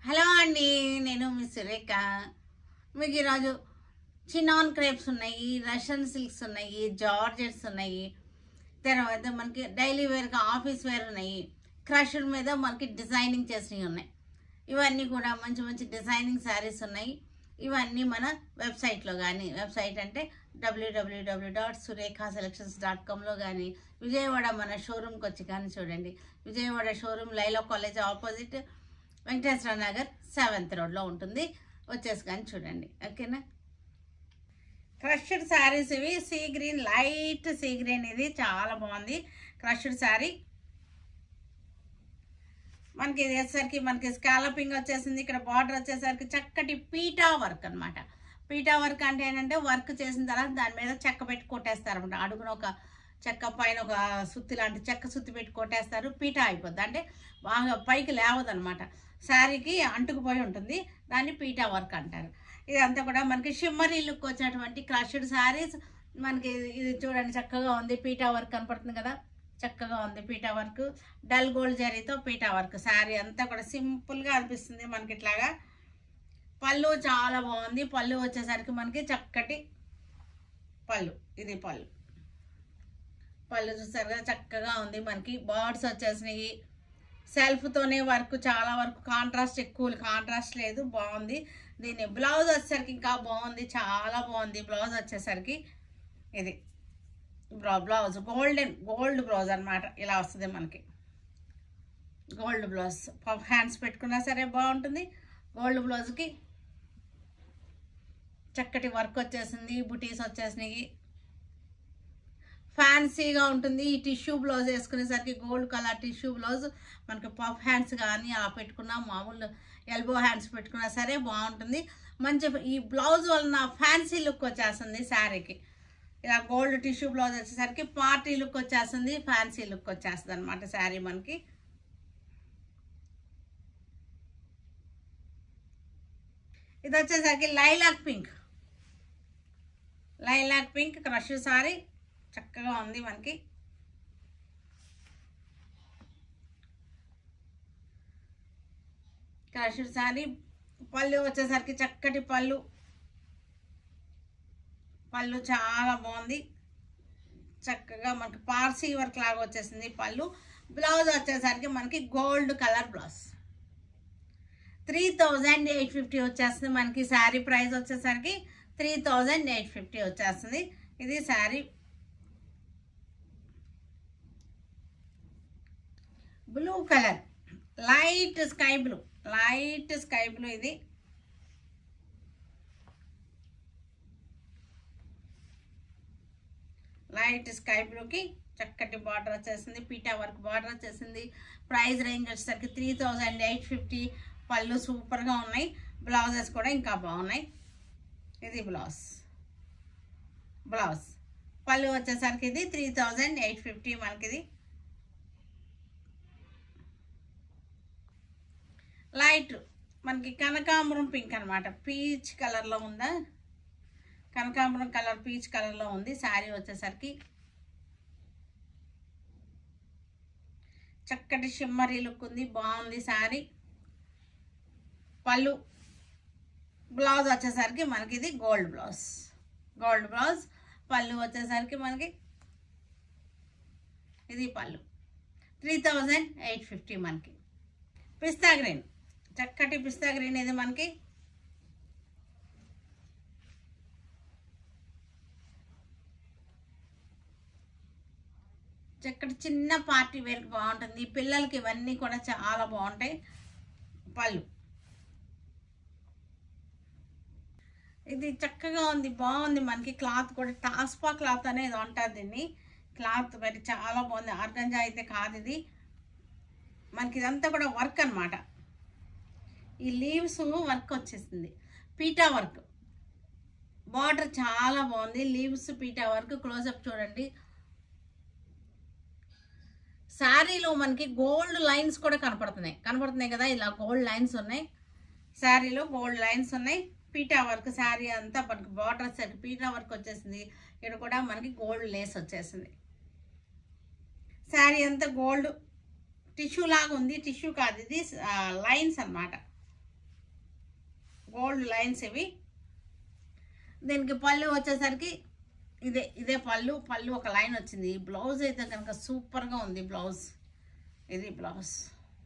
hello అండి నేను మీ సురేఖ మీకు ఈరోజు చినాన్ క్రేప్స్ ఉన్నాయి రష్యన్ సిల్క్స్ ఉన్నాయి జార్జెట్స్ ఉన్నాయి తర్వాత మనకి డైలీ వేర్గా ఆఫీస్ వేర్ ఉన్నాయి క్రషర్ మీద మనకి డిజైనింగ్ చేసినవి ఉన్నాయి ఇవన్నీ కూడా మంచి మంచి డిజైనింగ్ శారీస్ ఉన్నాయి ఇవన్నీ మన వెబ్సైట్లో కానీ వెబ్సైట్ అంటే W W W dot Surekha selections dot కామ్లో కానీ విజయవాడ మన షోరూమ్కి వచ్చి కానీ చూడండి Vijayawada showroom Laila college opposite Venkateswara Nagar seventh రోడ్లో ఉంటుంది వచ్చేసి కానీ చూడండి ఓకేనా క్రష్డ్ శారీస్ ఇవి sea green light sea green ఇది చాలా బాగుంది క్రష్డ్ శారీ మనకి ఇది వచ్చేసరికి మనకి స్కాలపింగ్ వచ్చేసింది ఇక్కడ బార్డర్ వచ్చేసరికి చక్కటి పీటా వర్క్ అన్నమాట పీటా వర్క్ అంటే ఏంటంటే వర్క్ చేసిన తర్వాత దాని మీద చెక్క పెట్టి కొట్టేస్తారు అనమాట అడుగున ఒక చెక్క పైన ఒక సుత్తి లాంటి చెక్క సుత్తి పెట్టి కొట్టేస్తారు పీటా అయిపోద్ది అంటే బాగా పైకి లేవదనమాట శారీకి అంటుకుపోయి ఉంటుంది దాన్ని పీటా వర్క్ అంటారు ఇదంతా కూడా మనకి షిమ్మరీ లుక్ వచ్చినటువంటి క్రష్డ్ శారీస్ మనకి ఇది చూడండి చక్కగా ఉంది పీటా వర్క్ కనపడుతుంది కదా చక్కగా ఉంది పీటా వర్క్ డల్ గోల్డ్ జరీతో పీటా వర్క్ శారీ అంతా కూడా సింపుల్గా అనిపిస్తుంది మనకి ఇట్లాగా పళ్ళు చాలా బాగుంది పళ్ళు వచ్చేసరికి మనకి చక్కటి పళ్ళు ఇది పళ్ళు పళ్ళు చూసారు కదా చక్కగా ఉంది మనకి బర్డ్స్ వచ్చేసినాయి సెల్ఫ్తోనే వర్క్ చాలా వరకు కాంట్రాస్ట్ ఎక్కువ కాంట్రాస్ట్ లేదు బాగుంది దీని బ్లౌజ్ వచ్చేసరికి ఇంకా బాగుంది చాలా బాగుంది బ్లౌజ్ వచ్చేసరికి ఇది బ్లౌజ్ గోల్డెన్ గోల్డ్ బ్లౌజ్ అనమాట ఇలా వస్తుంది మనకి గోల్డ్ బ్లౌజ్ పఫ్ హ్యాండ్స్ పెట్టుకున్నా సరే బాగుంటుంది గోల్డ్ బ్లౌజ్కి చక్కటి వర్క్ వచ్చేసింది బుటీస్ వచ్చేసినాయి ఫ్యాన్సీగా ఉంటుంది ఈ టిష్యూ బ్లౌజ్ వేసుకునేసరికి గోల్డ్ కలర్ టిష్యూ బ్లౌజ్ మనకి పఫ్ హ్యాండ్స్ కానీ అలా పెట్టుకున్నా మామూలు ఎల్బో హ్యాండ్స్ పెట్టుకున్నా సరే బాగుంటుంది మంచి ఈ బ్లౌజ్ వలన ఫ్యాన్సీ లుక్ వచ్చేస్తుంది శారీకి ఇలా గోల్డ్ టిష్యూ బ్లౌజ్ వచ్చేసరికి పార్టీ లుక్ వచ్చేస్తుంది ఫ్యాన్సీ లుక్ వచ్చేస్తుంది అనమాట శారీ మనకి ఇది వచ్చేసరికి lilac pink lilac pink crush sari చక్కగా ఉంది మనకి క్రష్ సారీ పళ్ళు వచ్చేసరికి చక్కటి పళ్ళు పళ్ళు చాలా బాగుంది చక్కగా మనకి పార్సీ వర్క్ లాగా వచ్చేసింది పళ్ళు బ్లౌజ్ వచ్చేసరికి మనకి gold colour blouse three thousand eight fifty వచ్చేస్తుంది మనకి శారీ ప్రైస్ వచ్చేసరికి త్రీ థౌజండ్ ఎయిట్ ఫిఫ్టీ వచ్చేస్తుంది ఇది sari blue colour light sky blue light sky blue ఇది లైట్ స్కై బ్లూకి చక్కటి బార్డర్ వచ్చేసింది పీటా వర్క్ బార్డర్ వచ్చేసింది ప్రైస్ రేంజ్ వచ్చేసరికి త్రీ థౌజండ్ ఎయిట్ ఫిఫ్టీ పళ్ళు సూపర్గా ఉన్నాయి బ్లౌజెస్ కూడా ఇంకా బాగున్నాయి ఇది బ్లౌజ్ బ్లౌజ్ పళ్ళు వచ్చేసరికి ఇది త్రీ థౌజండ్ ఎయిట్ ఫిఫ్టీ మనకి ఇది లైట్ మనకి కనకాంబరం పింక్ అనమాట పీచ్ కలర్లో ఉందా కనకాంబరం కలర్ పీచ్ కలర్లో ఉంది శారీ వచ్చేసరికి చక్కటి షిమ్మరీ లుక్ ఉంది బాగుంది శారీ పళ్ళు బ్లౌజ్ వచ్చేసరికి మనకి ఇది గోల్డ్ బ్లౌజ్ గోల్డ్ బ్లౌజ్ పళ్ళు వచ్చేసరికి మనకి ఇది పళ్ళు త్రీ థౌజండ్ ఎయిట్ ఫిఫ్టీ మనకి పిస్తా గ్రీన్ చక్కటి పిస్తా గ్రీన్ ఇది మనకి చక్కటి చిన్న పార్టీ వేర్కి బాగుంటుంది పిల్లలకి ఇవన్నీ కూడా చాలా బాగుంటాయి పళ్ళు ఇది చక్కగా ఉంది బాగుంది మనకి క్లాత్ కూడా టాస్పా క్లాత్ అనేది ఉంటుంది దీన్ని క్లాత్ మరి చాలా బాగుంది ఆర్గంజా అయితే కాదు ఇది మనకి ఇదంతా కూడా వర్క్ అనమాట ఈ లీవ్స్ వర్క్ వచ్చేసింది పీటా వర్క్ బార్డర్ చాలా బాగుంది లీవ్స్ పీటా వర్క్ క్లోజప్ చూడండి శారీలో మనకి గోల్డ్ లైన్స్ కూడా కనపడుతున్నాయి కనపడుతున్నాయి కదా ఇలా గోల్డ్ లైన్స్ ఉన్నాయి శారీలో గోల్డ్ లైన్స్ ఉన్నాయి పీటా వర్క్ శారీ అంతా మనకి బార్డర్ వచ్చేసరికి పీటా వర్క్ వచ్చేసింది ఇక్కడ కూడా మనకి గోల్డ్ లేస్ వచ్చేసింది శారీ అంతా గోల్డ్ టిష్యూ లాగా ఉంది టిష్యూ కాదు ఇది లైన్స్ అన్నమాట గోల్డ్ లైన్స్ ఇవి దీనికి పళ్ళు వచ్చేసరికి ఇదే ఇదే పళ్ళు పళ్ళు ఒక లైన్ వచ్చింది ఈ బ్లౌజ్ అయితే కనుక సూపర్గా ఉంది బ్లౌజ్ ఇది బ్లౌజ్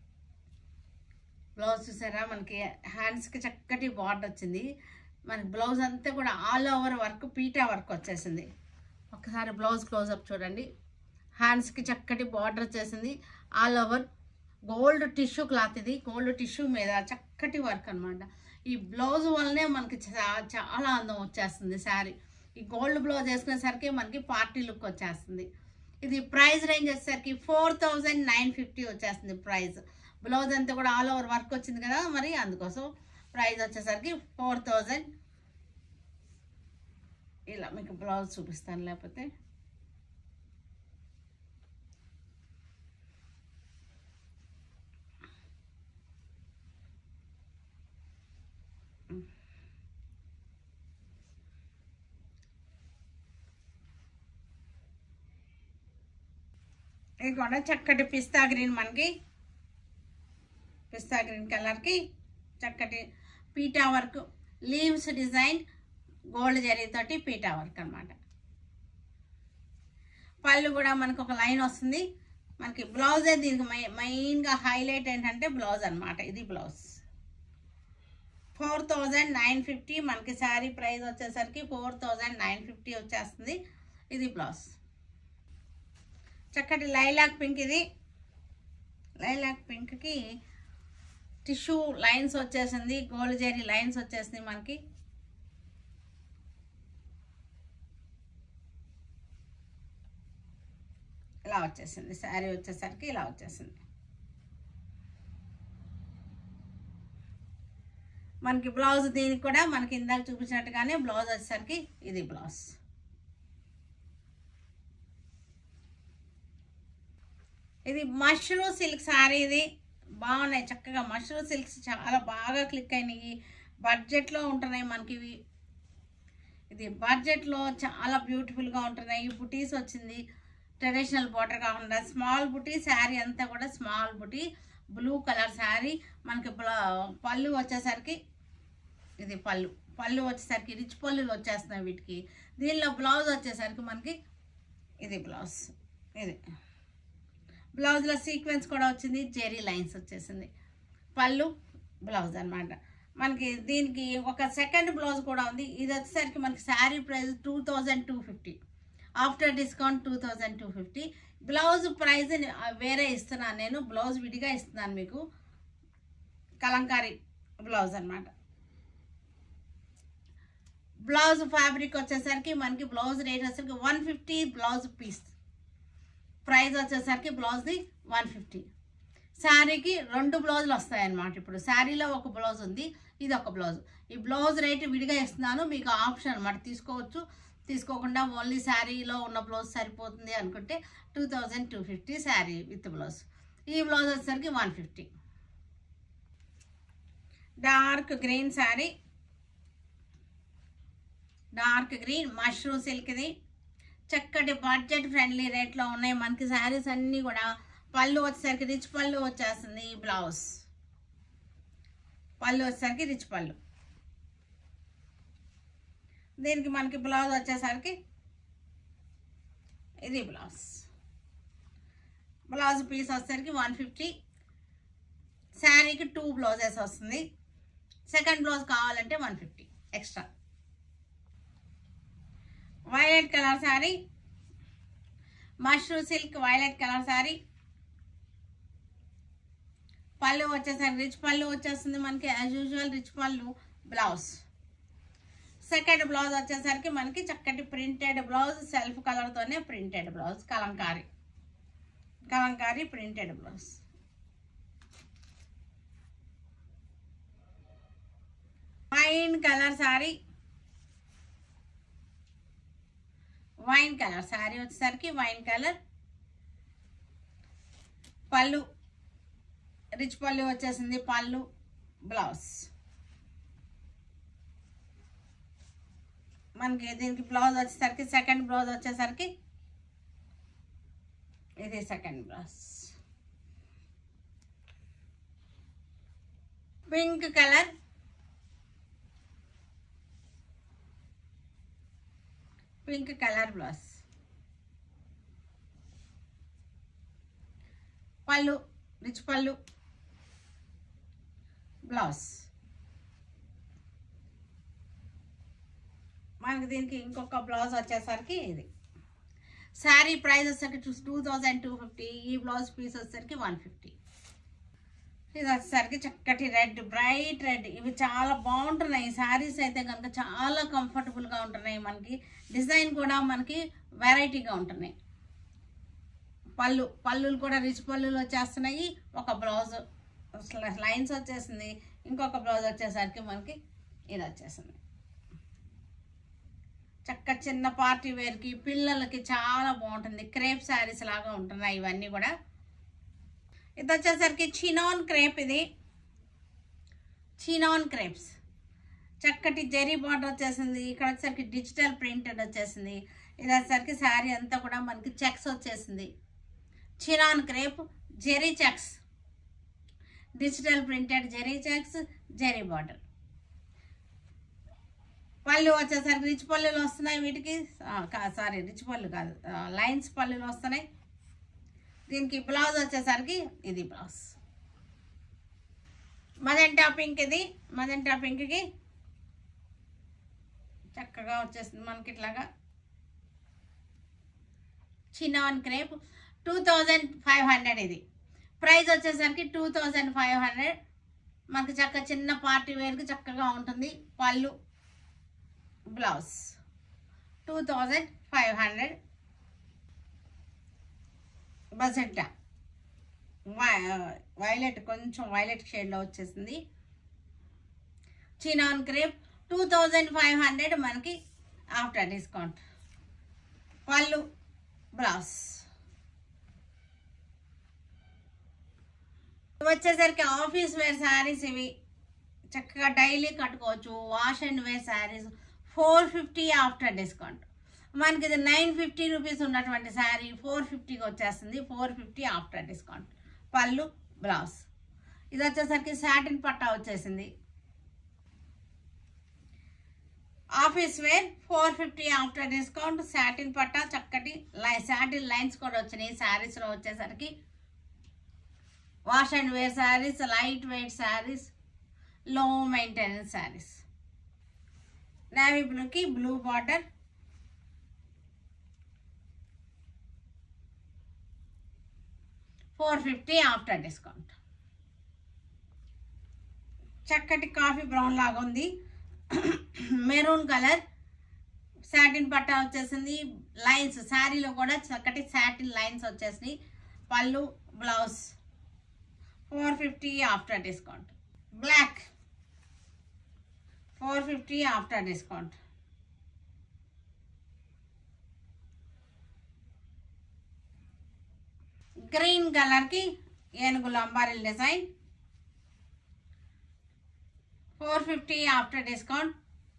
బ్లౌజ్ చూసారా మనకి హ్యాండ్స్కి చక్కటి బార్డర్ వచ్చింది మనకి బ్లౌజ్ అంతా కూడా ఆల్ ఓవర్ వర్క్ పీటా వర్క్ వచ్చేసింది ఒకసారి బ్లౌజ్ క్లోజప్ చూడండి హ్యాండ్స్కి చక్కటి బార్డర్ వచ్చేసింది all over gold tissue cloth ఇది గోల్డ్ టిష్యూ మీద చక్కటి వర్క్ అనమాట ఈ బ్లౌజ్ వల్లనే మనకి చా- చాలా అందం వచ్చేస్తుంది శారీ ఈ గోల్డ్ బ్లౌజ్ వేసుకునేసరికి మనకి పార్టీ లుక్ వచ్చేస్తుంది ఇది ప్రైస్ రేంజ్ వచ్చేసరికి ఫోర్ థౌజండ్ నైన్ ఫిఫ్టీ వచ్చేస్తుంది ప్రైస్ బ్లౌజ్ అంతా కూడా ఆల్ ఓవర్ వర్క్ వచ్చింది కదా మరి అందుకోసం ప్రైస్ వచ్చేసరికి ఫోర్ థౌజండ్ ఇలా మీకు బ్లౌజ్ చూపిస్తాను లేకపోతే ఇది కూడా చక్కటి పిస్తా గ్రీన్ మనకి పిస్తా గ్రీన్ కలర్కి చక్కటి పీటా వర్క్ లీవ్స్ డిజైన్ గోల్డ్ జరీతోటి పీటా వర్క్ అన్నమాట పళ్ళు కూడా మనకు ఒక లైన్ వస్తుంది మనకి బ్లౌజే దీనికి మై- మెయిన్గా హైలైట్ ఏంటంటే బ్లౌజ్ అన్నమాట ఇది blouse four thousand nine fifty మనకి శారీ ప్రైస్ వచ్చేసరికి ఫోర్ థౌజండ్ నైన్ ఫిఫ్టీ వచ్చేస్తుంది ఇది బ్లౌజ్ చక్కటి లైలాక్ పింక్ ఇది లైలాక్ పింక్కి టిష్యూ లైన్స్ వచ్చేసింది గోల్డ్ జెరీ లైన్స్ వచ్చేసింది మనకి ఇలా వచ్చేసింది శారీ వచ్చేసరికి ఇలా వచ్చేసింది మనకి బ్లౌజ్ దీనికి కూడా మనకి ఇందాక చూపించినట్టుగానే బ్లౌజ్ వచ్చేసరికి ఇది బ్లౌజ్ ఇది మష్రూమ్ సిల్క్ శారీ ఇది బాగున్నాయి చక్కగా మష్రూమ్ సిల్క్స్ చాలా బాగా క్లిక్ అయినాయి బడ్జెట్లో ఉంటున్నాయి మనకి ఇవి ఇది బడ్జెట్లో చాలా బ్యూటిఫుల్గా ఉంటున్నాయి ఈ బుటీస్ వచ్చింది ట్రెడిషనల్ బార్డర్ కాకుండా స్మాల్ బుటీ శారీ అంతా కూడా స్మాల్ బుటీ బ్లూ కలర్ శారీ మనకి బ్ల- పళ్ళు వచ్చేసరికి ఇది పళ్ళు పళ్ళు వచ్చేసరికి రిచ్ పళ్ళులు వచ్చేస్తున్నాయి వీటికి దీనిలో బ్లౌజ్ వచ్చేసరికి మనకి ఇది బ్లౌజ్ ఇది బ్లౌజ్లో సీక్వెన్స్ కూడా వచ్చింది జెరీ లైన్స్ వచ్చేసింది పళ్ళు బ్లౌజ్ అన్నమాట మనకి దీనికి ఒక సెకండ్ బ్లౌజ్ కూడా ఉంది ఇది వచ్చేసరికి మనకి sari price two thousand two fifty after discount two thousand two fifty blouse price వేరే ఇస్తున్నాను నేను బ్లౌజ్ విడిగా ఇస్తున్నాను మీకు కలంకారీ బ్లౌజ్ అన్నమాట బ్లౌజ్ ఫ్యాబ్రిక్ వచ్చేసరికి మనకి బ్లౌజ్ రేట్ వచ్చేసరికి one fifty blouse piece price వచ్చేసరికి బ్లౌజ్ది వన్ ఫిఫ్టీ శారీకి రెండు బ్లౌజులు వస్తాయన్నమాట ఇప్పుడు శారీలో ఒక బ్లౌజ్ ఉంది ఇది ఒక బ్లౌజ్ ఈ బ్లౌజ్ రేట్ విడిగా ఇస్తున్నాను మీకు ఆప్షన్ అనమాట తీసుకోవచ్చు తీసుకోకుండా ఓన్లీ శారీలో ఉన్న బ్లౌజ్ సరిపోతుంది అనుకుంటే two thousand two fifty sari with blouse ఈ బ్లౌజ్ వచ్చేసరికి one fifty dark green sari dark green mushroom సిల్క్ది చక్కటి బడ్జెట్ ఫ్రెండ్లీ రేట్లో ఉన్నాయి మనకి శారీస్ అన్నీ కూడా పళ్ళు వచ్చేసరికి రిచ్ పళ్ళు వచ్చేస్తుంది ఈ బ్లౌజ్ పళ్ళు వచ్చేసరికి రిచ్ పళ్ళు దీనికి మనకి బ్లౌజ్ వచ్చేసరికి ఇది బ్లౌజ్ బ్లౌజ్ పీస్ వచ్చేసరికి వన్ ఫిఫ్టీ శారీకి టూ బ్లౌజెస్ వస్తుంది సెకండ్ బ్లౌజ్ కావాలంటే one fifty extra violet colour sari mushroom silk violet colour sari పళ్ళు వచ్చేసరికి రిచ్ పళ్ళు వచ్చేస్తుంది మనకి యాజ్ యూజువల్ రిచ్ పళ్ళు బ్లౌజ్ సెకండ్ బ్లౌజ్ వచ్చేసరికి మనకి చక్కటి ప్రింటెడ్ బ్లౌజ్ సెల్ఫ్ కలర్తోనే printed blouse Kalamkari Kalamkari printed blouse wine colour sari wine colour sari వచ్చేసరికి వైన్ కలర్ పళ్ళు రిచ్ పళ్ళు వచ్చేసింది పళ్ళు బ్లౌజ్ మనకి దీనికి బ్లౌజ్ వచ్చేసరికి సెకండ్ బ్లౌజ్ వచ్చేసరికి ఇది second blouse pink colour pink colour blouse పళ్ళు రిచ్ పళ్ళు బ్లౌజ్ మనకి దీనికి ఇంకొక బ్లౌజ్ వచ్చేసరికి ఇది శారీ ప్రైస్ వచ్చేసరికి టూ థౌజండ్ టూ ఫిఫ్టీ ఈ బ్లౌజ్ పీస్ వచ్చేసరికి వన్ ఫిఫ్టీ ఇది వచ్చేసరికి చక్కటి రెడ్ బ్రైట్ రెడ్ ఇవి చాలా బాగుంటున్నాయి శారీస్ అయితే కనుక చాలా కంఫర్టబుల్గా ఉంటున్నాయి మనకి డిజైన్ కూడా మనకి వెరైటీగా ఉంటున్నాయి పళ్ళు పళ్ళులు కూడా రిచ్ పళ్ళులు వచ్చేస్తున్నాయి ఒక బ్లౌజ్ లైన్స్ వచ్చేసింది ఇంకొక బ్లౌజ్ వచ్చేసరికి మనకి ఇది వచ్చేసింది చక్క చిన్న పార్టీ వేర్కి పిల్లలకి చాలా బాగుంటుంది క్రేప్ శారీస్ లాగా ఉంటున్నాయి ఇవన్నీ కూడా ఇది వచ్చేసరికి చినాన్ క్రేప్ ఇది చినాన్ క్రేప్స్ చక్కటి జెరీ బార్డర్ వచ్చేసింది ఇక్కడ వచ్చేసరికి డిజిటల్ ప్రింటెడ్ వచ్చేసింది ఇది వచ్చేసరికి శారీ అంతా కూడా మనకి చెక్స్ వచ్చేసింది చినాన్ క్రేప్ జెరీ చెక్స్ డిజిటల్ ప్రింటెడ్ జెరీ చెక్స్ జెరీ బార్డర్ పళ్ళు వచ్చేసరికి రిచ్ పళ్ళులు వస్తున్నాయి వీటికి సారీ రిచ్ పళ్ళు కాదు లైన్స్ పళ్ళులు వస్తున్నాయి దీనికి బ్లౌజ్ వచ్చేసరికి ఇది బ్లౌజ్ మజెంటా పింక్ ఇది మజెంటా పింక్కి చక్కగా వచ్చేస్తుంది మనకి ఇట్లాగా chinon crepe two thousand five hundred ఇది ప్రైస్ వచ్చేసరికి టూ థౌజండ్ ఫైవ్ హండ్రెడ్ మనకి చక్క చిన్న పార్టీ వేర్కి చక్కగా ఉంటుంది పళ్ళు blouse two thousand five hundred magenta violet కొంచెం వైలెట్ షేడ్లో వచ్చేసింది chinon crepe two thousand five hundred మనకి ఆఫ్టర్ డిస్కౌంట్ పళ్ళు బ్లౌజ్ వచ్చేసరికి ఆఫీస్ వేర్ శారీస్ ఇవి చక్కగా డైలీ కట్టుకోవచ్చు wash and wear saris four fifty after discount మనకి ఇది నైన్ ఫిఫ్టీ రూపీస్ ఉన్నటువంటి శారీ ఫోర్ ఫిఫ్టీకి వచ్చేస్తుంది ఫోర్ ఫిఫ్టీ ఆఫ్టర్ డిస్కౌంట్ పళ్ళు బ్లౌజ్ ఇది వచ్చేసరికి సాటిన్ పట్టా వచ్చేసింది office wear four fifty after discount satin పట్టా చక్కటి లై సాటిన్ లైన్స్ కూడా వచ్చినాయి శారీస్లో వచ్చేసరికి wash and wear saris light weight saris low maintenance saris navy బ్లూకి blue border four fifty after discount చక్కటి కాఫీ బ్రౌన్ లాగా ఉంది మెరూన్ కలర్ సాటిన్ పట్టా వచ్చేసింది లైన్స్ శారీలో కూడా చక్కటి సాటిన్ లైన్స్ వచ్చేసినాయి పళ్ళు blouse four fifty after discount black four fifty after discount green కలర్కి ఏనుగులు అంబారిల్ design four fifty after discount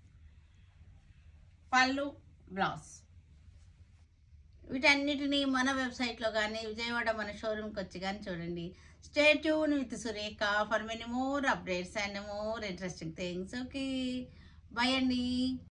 పళ్ళు బ్లౌజ్ వీటన్నిటిని మన వెబ్సైట్లో కానీ విజయవాడ మన షోరూమ్కి వచ్చి కానీ చూడండి stay tune with Surekha for many more updates and more interesting things okay bye అండి